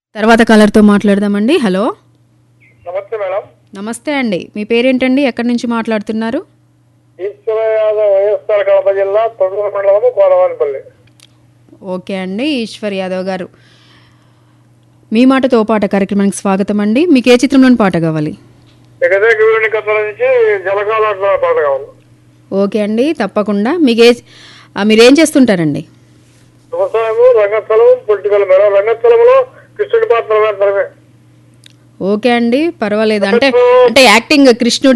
తర్వాత కాలర్తో మాట్లాడదామండి హలో నమస్తే మేడం నమస్తే అండి మీ పేరేంటండి ఎక్కడి నుంచి మాట్లాడుతున్నారు ఈశ్వర యాదవ్ వైఎస్ఆర్ కడప జిల్లా తొండూరు మండలము కోరవానిపల్లి ఓకే అండి ఈశ్వర్ యాదవ్ గారు మీ మాటతో పాట కార్యక్రమానికి స్వాగతం అండి మీకు ఏ చిత్రంలోని పాట కావాలి ఇకదే గౌరుని కథల నుంచి జలకాలంలో పాట కావాలి ఓకే అండి తప్పకుండా మీకు ఏ ఆ, మీరేం చేస్తుంటారండి వ్యవసాయము రంగస్థలం పొలిటికల్ మేడం రంగస్థలంలో కృష్ణుడి పాత్ర వేస్తారమే ఓకే అండి పర్వాలేదు అంటే అంటే యాక్టింగ్ కృష్ణుడు